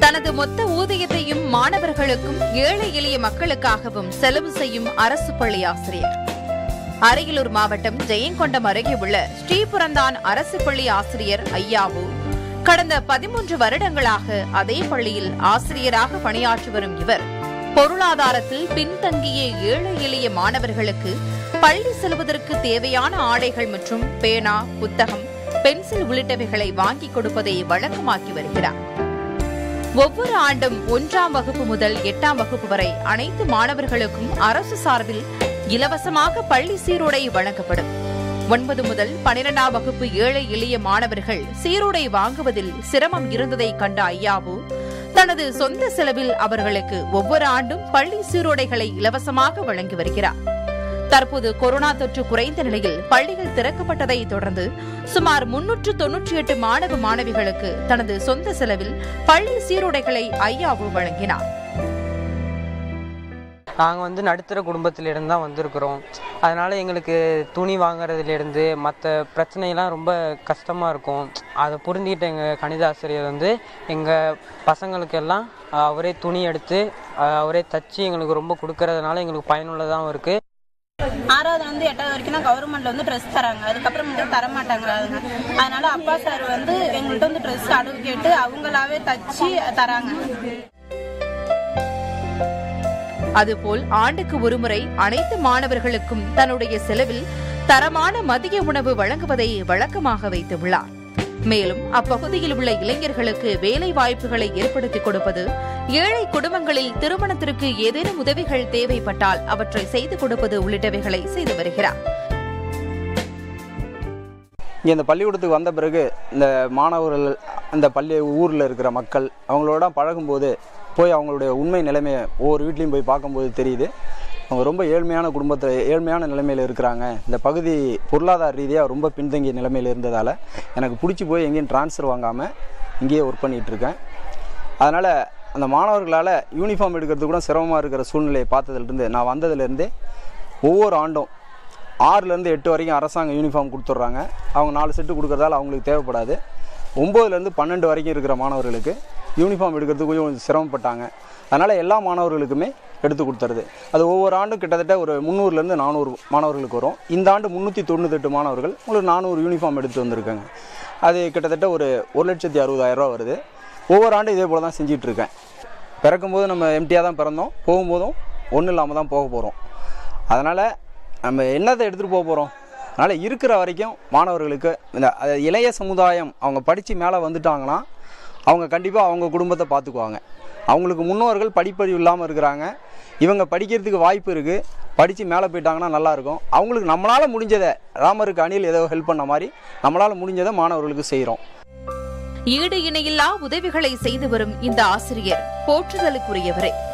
தனது மொத்த ஊதியத்தையும் மாணவர்களுக்கும் ஏழை எளிய மக்களுக்காகவும் செலவு செய்யும் அரசு பள்ளி ஆசிரியர் அரியலூர் மாவட்டம் ஜெயங்கொண்டம் அருகே உள்ள ஸ்ரீபுரந்தான் அரசு பள்ளி ஆசிரியர் ஐயாவு கடந்த பதிமூன்று வருடங்களாக அதே பள்ளியில் ஆசிரியராக பணியாற்றி வரும் இவர் பொருளாதாரத்தில் பின்தங்கிய ஏழை எளிய மாணவர்களுக்கு பள்ளி செல்வதற்கு தேவையான ஆடைகள் மற்றும் பேனா புத்தகம் பென்சில் உள்ளிட்டவைகளை வாங்கிக் கொடுப்பதை வழக்கமாக்கி வருகிறார் ஒவ்வொரு ஆண்டும் ஒன்றாம் வகுப்பு முதல் எட்டாம் வகுப்பு வரை அனைத்து மாணவர்களுக்கும் அரசு சார்பில் இலவசமாக பள்ளி சீருடை வழங்கப்படும் ஒன்பது முதல் பனிரெண்டாம் வகுப்பு ஏழை எளிய மாணவர்கள் சீருடை வாங்குவதில் சிரமம் இருந்ததை கண்ட ஐயாவு தனது சொந்த செலவில் அவர்களுக்கு ஒவ்வொரு ஆண்டும் பள்ளி சீருடைகளை இலவசமாக வழங்கி வருகிறார் தற்போது கொரோனா தொற்று குறைந்த நிலையில் பள்ளிகள் திறக்கப்பட்டதை தொடர்ந்து சுமார் முன்னூற்று தொன்னூற்றி எட்டு மாணவ மாணவிகளுக்கு தனது சொந்த செலவில் பள்ளி சீருடைகளை ஐயாவு வழங்கினார் நாங்கள் வந்து நடுத்தர குடும்பத்திலிருந்து தான் வந்திருக்கிறோம் அதனால் எங்களுக்கு துணி வாங்குறதுலேருந்து மற்ற பிரச்சனையெல்லாம் ரொம்ப கஷ்டமாக இருக்கும் அதை புரிஞ்சுக்கிட்ட எங்கள் கணித ஆசிரியர் வந்து எங்கள் பசங்களுக்கெல்லாம் அஹ், அவரே துணி எடுத்து அஹ், அவரே தச்சு எங்களுக்கு ரொம்ப கொடுக்கறதுனால எங்களுக்கு பயனுள்ளதாகவும் இருக்குது ஆறாவது வந்து எட்டாவது வரைக்கும் தான் கவர்மெண்ட்ல வந்து ட்ரெஸ் தராங்க அதுக்கப்புறம் வந்து தர மாட்டாங்கிறாங்க அதனால அப்பா சார் வந்து எங்கள்கிட்ட வந்து ட்ரெஸ் அடவு கேட்டு அவங்களாவே தச்சு தராங்க அதுபோல் ஆண்டுக்கு ஒருமுறை அனைத்து மாணவர்களுக்கும் தன்னுடைய செலவில் தரமான மதிய உணவு வழங்குவதை வழக்கமாக வைத்துள்ளார் மேலும் அப்பகுதியில் உள்ள இளைஞர்களுக்கு வேலை வாய்ப்புகளை ஏற்படுத்திக் கொடுப்பது ஏழை குடும்பங்களில் திருமணத்திற்கு ஏதேனும் உதவிகள் தேவைப்பட்டால் அவற்றை செய்து கொடுப்பது உள்ளிட்டவைகளை செய்து வருகிறார் இங்கே இந்த பள்ளிக்கூடத்துக்கு வந்த பிறகு இந்த மாணவர்கள் இந்த பள்ளி ஊரில் இருக்கிற மக்கள் அவங்களோட பழகும்போது போய் அவங்களுடைய உண்மை நிலைமையை ஒவ்வொரு வீட்லேயும் போய் பார்க்கும்போது தெரியுது அவங்க ரொம்ப ஏழ்மையான குடும்பத்தில் ஏழ்மையான நிலைமையில் இருக்கிறாங்க இந்த பகுதி பொருளாதார ரீதியாக ரொம்ப பின்தங்கிய நிலைமையில் இருந்ததால் எனக்கு பிடிச்சி போய் எங்கேயும் ட்ரான்ஸ்ஃபர் வாங்காமல் இங்கேயே ஒர்க் பண்ணிகிட்டு இருக்கேன் அதனால் அந்த மாணவர்களால் யூனிஃபார்ம் எடுக்கிறது கூட சிரமமாக இருக்கிற சூழ்நிலையை பார்த்ததுலேருந்து நான் வந்ததுலேருந்தே ஒவ்வொரு ஆண்டும் ஆறுலேருந்து எட்டு வரைக்கும் அரசாங்கம் யூனிஃபார்ம் கொடுத்துட்றாங்க அவங்க நாலு செட்டு கொடுக்கறதால அவங்களுக்கு தேவைப்படாது ஒம்போதுலேருந்து பன்னெண்டு வரைக்கும் இருக்கிற மாணவர்களுக்கு யூனிஃபார்ம் எடுக்கிறதுக்கு கொஞ்சம் சிரமப்பட்டாங்க அதனால் எல்லா மாணவர்களுக்குமே எடுத்து கொடுத்துருது அது ஒவ்வொரு ஆண்டும் கிட்டத்தட்ட ஒரு முந்நூறுலேருந்து நானூறு மாணவர்களுக்கு வரும் இந்த ஆண்டு முந்நூற்றி தொண்ணூத்தெட்டு மாணவர்கள் உங்களுக்கு நானூறு யூனிஃபார்ம் எடுத்து வந்திருக்காங்க அது கிட்டத்தட்ட ஒரு ஒரு லட்சத்தி அறுபதாயிரம் ரூபா வருது ஒவ்வொரு ஆண்டும் இதே போல் தான் செஞ்சிட்டு இருக்கேன் பிறக்கும்போது நம்ம எம்டியாக தான் பிறந்தோம் போகும்போதும் ஒன்றும் இல்லாமல் தான் போக போகிறோம் அதனால் நம்ம என்னத்தை எடுத்துகிட்டு போக போகிறோம் அதனால் இருக்கிற வரைக்கும் மாணவர்களுக்கு இந்த அது இளைய சமுதாயம் அவங்க படித்து மேலே வந்துட்டாங்கன்னா அவங்க கண்டிப்பாக அவங்க குடும்பத்தை பார்த்துக்குவாங்க அவங்களுக்கு முன்னோர்கள் படிப்பறிவு இல்லாமல் இருக்கிறாங்க இவங்க படிக்கிறதுக்கு வாய்ப்பு இருக்குது படித்து மேலே போயிட்டாங்கன்னா நல்லாயிருக்கும் அவங்களுக்கு நம்மளால் முடிஞ்சதை ராமருக்கு அணில் ஏதோ ஹெல்ப் பண்ண மாதிரி நம்மளால் முடிஞ்சதை மாணவர்களுக்கு செய்கிறோம் ஈடு இணையில்லா உதவிகளை செய்து வரும் இந்த ஆசிரியர் போற்றுதலுக்குரியவரே